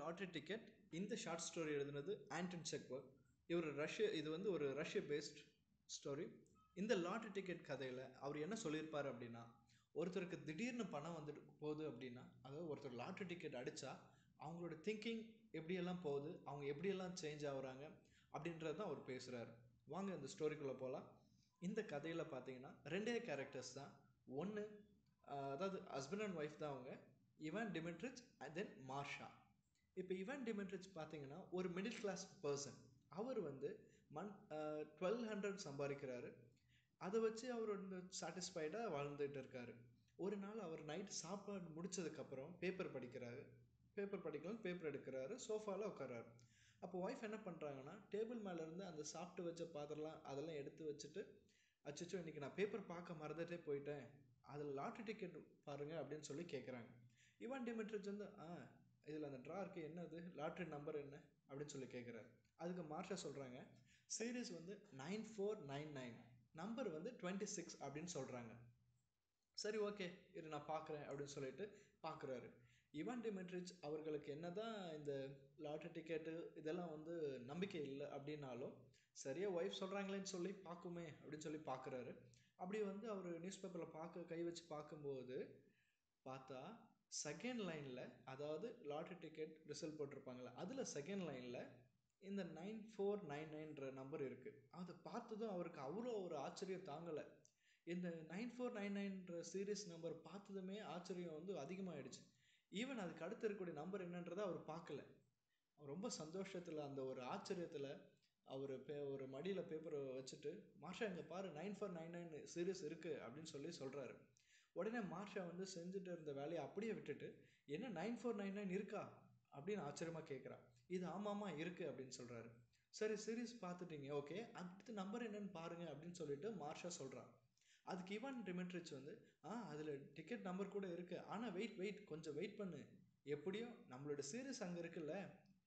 lottery ticket இந்த short story எழுதுனது Anton Chekhov இவர் ரஷ்ய இது வந்து ஒரு ரஷ்ய பேஸ்ட் ஸ்டோரி இந்த லாட்ரி டிக்கெட் கதையில் அவர் என்ன சொல்லியிருப்பார் அப்படின்னா ஒருத்தருக்கு திடீர்னு பணம் வந்துட்டு போகுது அப்படின்னா அதாவது ஒருத்தர் லாட்ரி டிக்கெட் அடித்தா அவங்களோட திங்கிங் எப்படியெல்லாம் போகுது அவங்க எப்படியெல்லாம் சேஞ்ச் ஆகுறாங்க அப்படின்றது தான் அவர் பேசுகிறார் வாங்க இந்த ஸ்டோரிக்குள்ளே போகலாம் இந்த கதையில் பார்த்தீங்கன்னா ரெண்டே கேரக்டர்ஸ் தான் ஒன்று அதாவது ஹஸ்பண்ட் அண்ட் ஒய்ஃப் தான் அவங்க இவன் டிமெட்ரிச் அண்ட் தென் மார்ஷா இப்போ இவன் டிமெட்ரிச் பார்த்தீங்கன்னா ஒரு மிடில் கிளாஸ் பர்சன் அவர் வந்து மந்த் டுவெல் ஹண்ட்ரட் சம்பாதிக்கிறாரு அதை வச்சு அவர் வந்து சாட்டிஸ்ஃபைடாக வாழ்ந்துட்டு இருக்காரு ஒரு நாள் அவர் நைட் சாப்பாடு முடிச்சதுக்கப்புறம் பேப்பர் படிக்கிறாரு பேப்பர் படிக்கலாம் பேப்பர் எடுக்கிறாரு சோஃபாவில் உட்காராரு அப்போ ஒய்ஃப் என்ன பண்ணுறாங்கன்னா டேபிள் மேலே இருந்து அந்த சாப்பிட்டு வச்ச பாத்திரம்லாம் அதெல்லாம் எடுத்து வச்சுட்டு அச்சச்சோ இன்றைக்கி நான் பேப்பர் பார்க்க மறந்துட்டே போயிட்டேன் அதில் லாட்ரி டிக்கெட் பாருங்கள் அப்படின்னு சொல்லி கேட்குறாங்க இவான் டிமெட்ரிச் வந்து ஆ இதில் அந்த ட்ரா இருக்குது என்னது லாட்ரி நம்பர் என்ன அப்படின்னு சொல்லி கேட்குறாரு அதுக்கு மார்ஷா சொல்கிறாங்க சீரீஸ் வந்து nine four nine nine number வந்து டுவெண்ட்டி சிக்ஸ் அப்படின்னு சொல்கிறாங்க சரி ஓகே இரு நான் பார்க்குறேன் அப்படின்னு சொல்லிட்டு பார்க்குறாரு இவான் டிமெட்ரிச் அவர்களுக்கு என்னதான் இந்த லாட்ரி டிக்கெட்டு இதெல்லாம் வந்து நம்பிக்கை இல்லை அப்படின்னாலும் சரியாக ஒய்ஃப் சொல்கிறாங்களேன்னு சொல்லி பார்க்குமே அப்படின்னு சொல்லி பார்க்குறாரு அப்படி வந்து அவர் நியூஸ் பேப்பரில் பார்க்க கை வச்சு பார்க்கும்போது பார்த்தா செகண்ட் லைனில் அதாவது லாட்ரி டிக்கெட் ரிசல்ட் போட்டிருப்பாங்களே அதில் செகண்ட் லைனில் இந்த நைன் ஃபோர் நைன் நைன்ற நம்பர் இருக்குது அதை பார்த்ததும் அவருக்கு அவ்வளோ ஒரு ஆச்சரியம் தாங்கலை இந்த நைன் ஃபோர் நைன் நைன்ற சீரியஸ் நம்பர் பார்த்ததுமே ஆச்சரியம் வந்து அதிகமாகிடுச்சு ஈவன் அதுக்கு அடுத்து இருக்கக்கூடிய நம்பர் என்னன்றதை அவர் பார்க்கல ரொம்ப சந்தோஷத்தில் அந்த ஒரு ஆச்சரியத்தில் அவர் பே ஒரு மடியில் பேப்பரை வச்சுட்டு மார்ஷா இங்கே பாரு nine four nine nine series இருக்குது அப்படின்னு சொல்லி சொல்கிறாரு உடனே மார்ஷா வந்து செஞ்சுட்டு இருந்த வேலையை அப்படியே விட்டுட்டு என்ன நைன் ஃபோர் நைன் நைன் இருக்கா அப்படின்னு ஆச்சரியமாக கேட்குறா இது ஆமாம்மா இருக்குது அப்படின்னு சொல்கிறாரு சரி சீரியஸ் பார்த்துட்டீங்க ஓகே அடுத்த நம்பர் என்னன்னு பாருங்கள் அப்படின்னு சொல்லிட்டு மார்ஷா சொல்கிறான் அதுக்கு இவான் டிமெட்ரிச் வந்து ஆ அதில் டிக்கெட் நம்பர் கூட இருக்குது ஆனால் வெயிட் வெயிட் கொஞ்சம் வெயிட் பண்ணு எப்படியோ நம்மளோட சீரியஸ் அங்கே இருக்குல்ல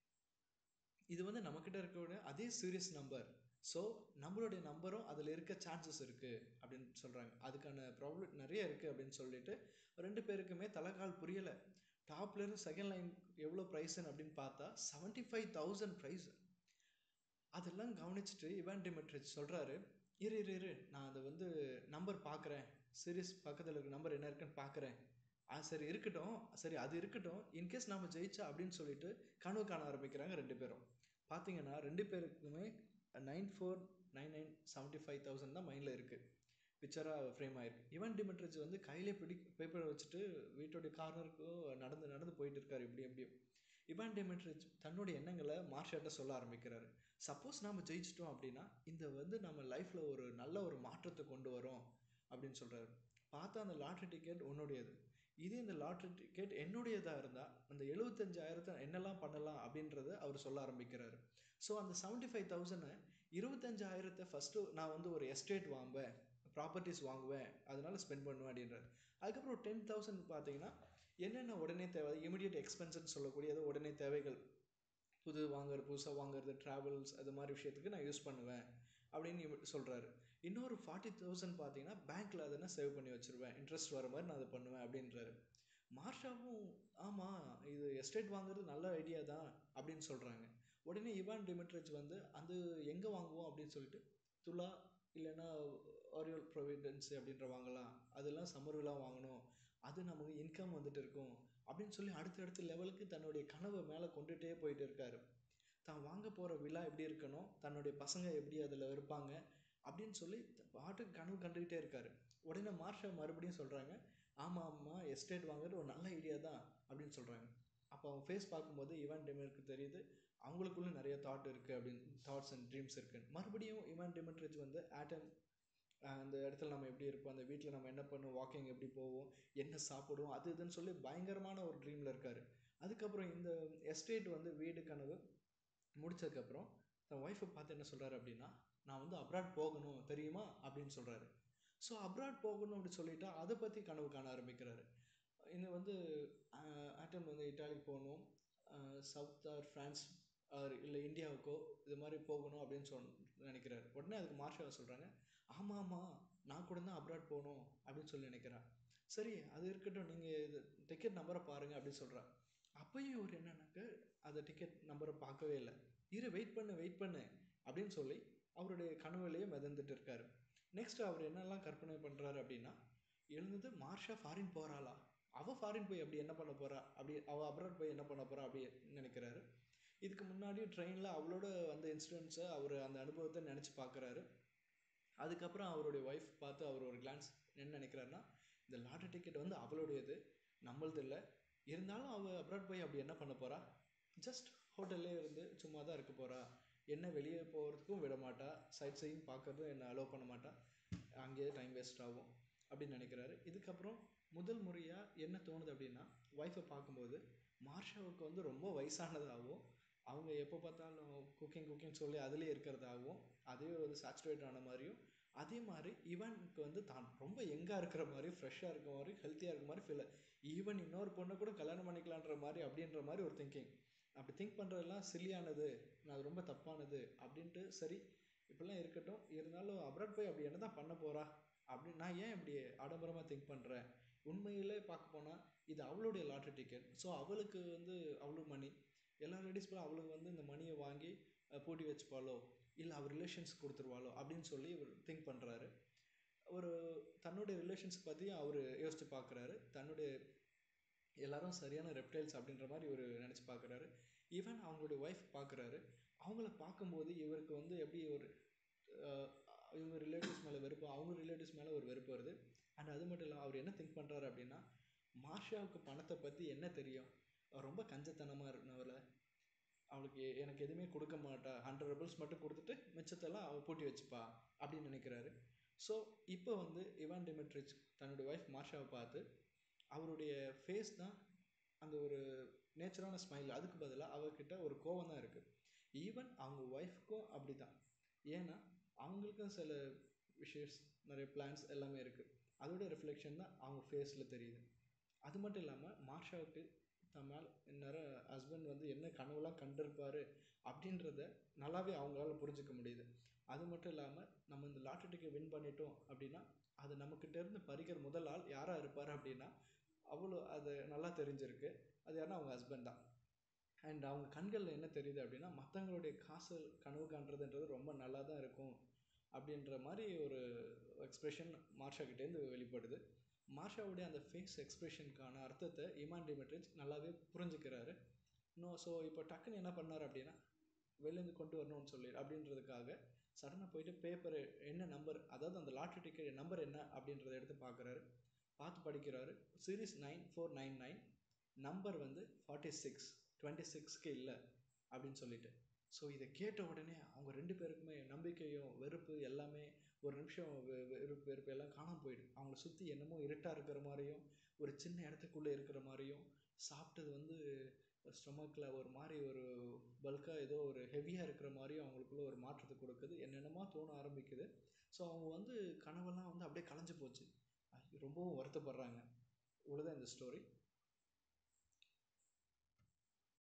இது வந்து நம்மக்கிட்ட இருக்கக்கூடிய அதே சீரியஸ் நம்பர் ஸோ நம்மளுடைய நம்பரும் அதில் இருக்க சான்சஸ் இருக்குது அப்படின்னு சொல்கிறாங்க அதுக்கான ப்ராப்ளம் நிறைய இருக்குது அப்படின்னு சொல்லிட்டு ரெண்டு பேருக்குமே தலைக்கால் புரியலை டாப்லேருந்து செகண்ட் லைன் எவ்வளோ ப்ரைஸுன்னு அப்படின்னு பார்த்தா செவன்ட்டி ஃபைவ் தௌசண்ட் ப்ரைஸ் அதெல்லாம் கவனிச்சுட்டு இவான் டிமெட்ரிச் சொல்கிறாரு இரு இரு இரு நான் அதை வந்து நம்பர் பார்க்குறேன் சீரியஸ் பக்கத்தில் இருக்க நம்பர் என்ன இருக்குன்னு பார்க்குறேன் ஆ சரி இருக்கட்டும் சரி அது இருக்கட்டும் இன்கேஸ் நம்ம ஜெயிச்சா அப்படின்னு சொல்லிட்டு கனவு காண ஆரம்பிக்கிறாங்க ரெண்டு பேரும் பார்த்தீங்கன்னா ரெண்டு பேருக்குமே nine four nine nine seventy five thousand தான் மைண்டில் இருக்குது பிக்சராக ஃப்ரேம் ஆயிருக்கு இவன் டிமெட்ரிச் வந்து கையிலே பிடி பேப்பரை வச்சுட்டு வீட்டுடைய கார்னருக்கு நடந்து நடந்து போயிட்டு இருக்காரு இப்படி எப்படியும் இவான் டெமெட்ரிச் தன்னுடைய எண்ணங்களை மார்ஷாட்ட சொல்ல ஆரம்பிக்கிறாரு சப்போஸ் நாம் ஜெயிச்சிட்டோம் அப்படின்னா இந்த வந்து நம்ம லைஃப்பில் ஒரு நல்ல ஒரு மாற்றத்தை கொண்டு வரோம் அப்படின்னு சொல்கிறாரு பார்த்தா அந்த லாட்ரி டிக்கெட் உன்னுடையது இதே இந்த லாட்ரி டிக்கெட் என்னுடையதாக இருந்தால் அந்த எழுபத்தஞ்சாயிரத்தை என்னெல்லாம் பண்ணலாம் அப்படின்றத அவர் சொல்ல ஆரம்பிக்கிறாரு ஸோ அந்த செவன்ட்டி ஃபைவ் தௌசண்டை இருபத்தஞ்சாயிரத்தை ஃபஸ்ட்டு நான் வந்து ஒரு எஸ்டேட் வாங்குவேன் ப்ராப்பர்ட்டிஸ் வாங்குவேன் அதனால் ஸ்பெண்ட் பண்ணுவேன் அப்படின்றாரு அதுக்கப்புறம் ஒரு டென் தௌசண்ட் பார்த்தீங்கன்னா என்னென்ன உடனே தேவை இமிடியட் எக்ஸ்பென்ஸ்ன்னு சொல்லக்கூடிய ஏதோ உடனே தேவைகள் புது வாங்குறது புதுசாக வாங்குறது ட்ராவல்ஸ் அது மாதிரி விஷயத்துக்கு நான் யூஸ் பண்ணுவேன் அப்படின்னு சொல்கிறாரு இன்னொரு ஃபார்ட்டி தௌசண்ட் பார்த்தீங்கன்னா பேங்க்கில் அதனை சேவ் பண்ணி வச்சுருவேன் இன்ட்ரெஸ்ட் வர மாதிரி நான் அதை பண்ணுவேன் அப்படின்றாரு மார்ஷாவும் ஆமாம் இது எஸ்டேட் வாங்குறது நல்ல ஐடியா தான் அப்படின்னு சொல்கிறாங்க உடனே இவான் டிமெட்ரிச் வந்து அது எங்கே வாங்குவோம் அப்படின்னு சொல்லிட்டு துலா இல்லைன்னா ஆரியல் ப்ரொவிடன்ஸ் அப்படின்ற வாங்கலாம் அதெல்லாம் சம்மர் விழா வாங்கணும் அது நமக்கு இன்கம் வந்துட்டு இருக்கும் அப்படின்னு சொல்லி அடுத்தடுத்த லெவலுக்கு தன்னுடைய கனவை மேலே கொண்டுகிட்டே போயிட்டு இருக்காரு தான் வாங்க போகிற விழா எப்படி இருக்கணும் தன்னுடைய பசங்க எப்படி அதில் இருப்பாங்க அப்படின்னு சொல்லி பாட்டுக்கு கனவு கண்டுக்கிட்டே இருக்காரு உடனே மார்ஷா மறுபடியும் சொல்கிறாங்க ஆமாம் ஆமாம் எஸ்டேட் வாங்குறது ஒரு நல்ல ஐடியா தான் அப்படின்னு சொல்கிறாங்க அப்போ அவங்க ஃபேஸ் பார்க்கும்போது இவான் டெமருக்கு தெரியுது அவங்களுக்குள்ள நிறைய தாட் இருக்குது அப்படின்னு தாட்ஸ் அண்ட் ட்ரீம்ஸ் இருக்குன்னு மறுபடியும் இவான் டெமெட்ரிச் வந்து ஆட்டம் அந்த இடத்துல நம்ம எப்படி இருப்போம் அந்த வீட்டில் நம்ம என்ன பண்ணுவோம் வாக்கிங் எப்படி போவோம் என்ன சாப்பிடுவோம் அது இதுன்னு சொல்லி பயங்கரமான ஒரு ட்ரீமில் இருக்கார் அதுக்கப்புறம் இந்த எஸ்டேட் வந்து வீடு கனவு முடிச்சதுக்கப்புறம் தன் ஒய்ஃபை பார்த்து என்ன சொல்கிறாரு அப்படின்னா நான் வந்து அப்ராட் போகணும் தெரியுமா அப்படின்னு சொல்கிறாரு ஸோ அப்ராட் போகணும் அப்படின்னு சொல்லிட்டா அதை பற்றி கனவு காண ஆரம்பிக்கிறாரு இது வந்து ஆட்டம் வந்து இட்டாலிக்கு போகணும் சவுத் ஆர் ஃப்ரான்ஸ் ஆர் இல்லை இந்தியாவுக்கோ இது மாதிரி போகணும் அப்படின்னு சொல் நினைக்கிறாரு உடனே அதுக்கு மார்ஷா சொல்கிறாங்க ஆமாம் ஆமாம் நான் கூட தான் அப்ராட் போகணும் அப்படின்னு சொல்லி நினைக்கிறேன் சரி அது இருக்கட்டும் நீங்கள் இது டிக்கெட் நம்பரை பாருங்கள் அப்படின்னு சொல்கிறேன் அப்பயும் ஒரு என்னன்னாக்க அந்த டிக்கெட் நம்பரை பார்க்கவே இல்லை இரு வெயிட் பண்ணு வெயிட் பண்ணு அப்படின்னு சொல்லி அவருடைய கனவுலையே மிதந்துட்டு இருக்காரு நெக்ஸ்ட் அவர் என்னெல்லாம் கற்பனை பண்ணுறாரு அப்படின்னா எழுந்தது மார்ஷா ஃபாரின் போகிறாளா அவள் ஃபாரின் போய் அப்படி என்ன பண்ண போறா அப்படி அவள் அப்ராட் போய் என்ன பண்ண போறா அப்படி நினைக்கிறாரு இதுக்கு முன்னாடி ட்ரெயினில் அவளோட அந்த இன்சிடென்ட்ஸை அவர் அந்த அனுபவத்தை நினச்சி பார்க்குறாரு அதுக்கப்புறம் அவருடைய ஒய்ஃப் பார்த்து அவர் ஒரு கிளான்ஸ் என்ன நினைக்கிறாருன்னா இந்த லாட்டரி டிக்கெட் வந்து அவளுடையது நம்மளது இல்லை இருந்தாலும் அவள் அப்ராட் போய் அப்படி என்ன பண்ண போறா ஜஸ்ட் ஹோட்டல்லே இருந்து சும்மா தான் இருக்க போறா என்ன வெளியே போகிறதுக்கும் விட மாட்டா சைட் சையும் பார்க்கறதும் என்ன அலோவ் பண்ண மாட்டா அங்கேயே டைம் வேஸ்ட் ஆகும் அப்படின்னு நினைக்கிறாரு இதுக்கப்புறம் முதல் முறையாக என்ன தோணுது அப்படின்னா ஒய்ஃபை பார்க்கும்போது மார்ஷாவுக்கு வந்து ரொம்ப வயசானதாகவும் அவங்க எப்போ பார்த்தாலும் குக்கிங் குக்கிங் சொல்லி அதுலேயே இருக்கிறதாகவும் அதே ஒரு சேச்சுரேட் ஆன மாதிரியும் அதே மாதிரி இவனுக்கு வந்து தான் ரொம்ப யங்காக இருக்கிற மாதிரி ஃப்ரெஷ்ஷாக இருக்க மாதிரி ஹெல்த்தியாக இருக்க மாதிரி ஃபீல் ஈவன் இன்னொரு பொண்ணை கூட கல்யாணம் பண்ணிக்கலான்ற மாதிரி அப்படின்ற மாதிரி ஒரு திங்கிங் அப்படி திங்க் பண்ணுறதெல்லாம் சில்லியானது நான் அது ரொம்ப தப்பானது அப்படின்ட்டு சரி இப்படிலாம் இருக்கட்டும் இருந்தாலும் அப்ராட் போய் அப்படி என்ன தான் பண்ண போறா அப்படி நான் ஏன் இப்படி ஆடம்பரமாக திங்க் பண்ணுறேன் உண்மையிலே பார்க்க போனால் இது அவளுடைய லாட்ரி டிக்கெட் ஸோ அவளுக்கு வந்து அவளுக்கு மணி எல்லா லேடிஸ் போல அவளுக்கு வந்து இந்த மணியை வாங்கி அஹ், பூட்டி வச்சுப்பாளோ இல்லை அவர் ரிலேஷன்ஸ் கொடுத்துருவாளோ அப்படின்னு சொல்லி இவர் திங்க் பண்ணுறாரு ஒரு தன்னுடைய ரிலேஷன்ஸ் பற்றியும் அவர் யோசிச்சு பார்க்குறாரு தன்னுடைய எல்லாரும் சரியான ரெப்டைல்ஸ் அப்படின்ற மாதிரி இவர் நினச்சி பார்க்குறாரு ஈவன் அவங்களுடைய ஒய்ஃப் பார்க்குறாரு அவங்கள பார்க்கும்போது இவருக்கு வந்து எப்படி ஒரு அஹ், இவங்க ரிலேட்டிவ்ஸ் மேலே வெறுப்பு அவங்க ரிலேட்டிவ்ஸ் மேலே ஒரு வெறுப்பு வருது அண்ட் அது மட்டும் இல்லாமல் அவர் என்ன திங்க் பண்ணுறாரு அப்படின்னா மார்ஷாவுக்கு பணத்தை பற்றி என்ன தெரியும் அவ ரொம்ப கஞ்சத்தனமாக இருந்தவள அவளுக்கு எ- எனக்கு எதுவுமே கொடுக்க மாட்டா ஹண்ட்ரட் ரூபல்ஸ் மட்டும் கொடுத்துட்டு மிச்சத்தெல்லாம் அவள் பூட்டி வச்சுப்பா அப்படின்னு நினைக்கிறாரு ஸோ இப்போ வந்து இவான் டிமெட்ரிச் தன்னுடைய ஒய்ஃப் மார்ஷாவை பார்த்து அவருடைய ஃபேஸ் தான் அந்த ஒரு நேச்சரான ஸ்மைல் அதுக்கு பதிலாக அவகிட்ட ஒரு கோவம் தான் இருக்குது ஈவன் அவங்க ஒய்ஃப்க்கும் அப்படி தான் ஏன்னா அவங்களுக்கும் சில விஷயஸ் நிறைய பிளான்ஸ் எல்லாமே இருக்குது அதோட ரிஃப்ளெக்ஷன் தான் அவங்க ஃபேஸில் தெரியுது அது மட்டும் இல்லாமல் மார்ஷாவுக்கு தன் மேல் நேரம் ஹஸ்பண்ட் வந்து என்ன கனவுலாம் கண்டிருப்பாரு அப்படின்றத நல்லாவே அவங்களால புரிஞ்சுக்க முடியுது அது மட்டும் இல்லாமல் நம்ம இந்த லாட்டரி டிக்கெட் வின் பண்ணிட்டோம் அப்படின்னா அது நம்மக்கிட்ட இருந்து பறிக்கிற முதல் ஆள் யாராக இருப்பார் அப்படின்னா அவ்வளோ அது நல்லா தெரிஞ்சிருக்கு அது யாருன்னா அவங்க ஹஸ்பண்ட் தான் அண்ட் அவங்க கண்களில் என்ன தெரியுது அப்படின்னா மற்றவங்களுடைய காசு கனவு காண்றதுன்றது ரொம்ப நல்லா தான் இருக்கும் அப்படின்ற மாதிரி ஒரு எக்ஸ்பிரஷன் மார்ஷா கிட்டேருந்து வெளிப்படுது மார்ஷாவுடைய அந்த ஃபேஸ் எக்ஸ்பிரஷனுக்கான அர்த்தத்தை இமான் டிமெட்ரிச் நல்லாவே புரிஞ்சுக்கிறாரு நோ ஸோ இப்போ டக்குன்னு என்ன பண்ணார் அப்படின்னா வெளிலேருந்து கொண்டு வரணும்னு சொல்லி அப்படின்றதுக்காக சடனாக போயிட்டு பேப்பர் என்ன நம்பர் அதாவது அந்த லாட்ரி டிக்கெட் நம்பர் என்ன அப்படின்றத எடுத்து பார்க்குறாரு பார்த்து படிக்கிறாரு series nine four nine nine number வந்து ஃபார்ட்டி சிக்ஸ் டுவெண்ட்டி சிக்ஸ்க்கு இல்லை அப்படின்னு சொல்லிட்டு ஸோ இதை கேட்ட உடனே அவங்க ரெண்டு பேருக்குமே நம்பிக்கையும் வெறுப்பு எல்லாமே ஒரு நிமிஷம் வெ- வெறுப்பு வெறுப்பு எல்லாம் காணாம போயிடுது அவங்கள சுற்றி என்னமோ இருட்டாக இருக்கிற மாதிரியும் ஒரு சின்ன இடத்துக்குள்ளே இருக்கிற மாதிரியும் சாப்பிட்டது வந்து ஸ்டொமக்கில் ஒரு மாதிரி ஒரு பல்காக ஏதோ ஒரு ஹெவியாக இருக்கிற மாதிரியும் அவங்களுக்குள்ள ஒரு மாற்றத்தை கொடுக்குது என்னென்னமோ தோண ஆரம்பிக்குது ஸோ அவங்க வந்து கனவெல்லாம் வந்து அப்படியே கலைஞ்சு போச்சு ஐயோ, ரொம்பவும் வருத்தப்படுறாங்க இவ்வளோதான் இந்த ஸ்டோரி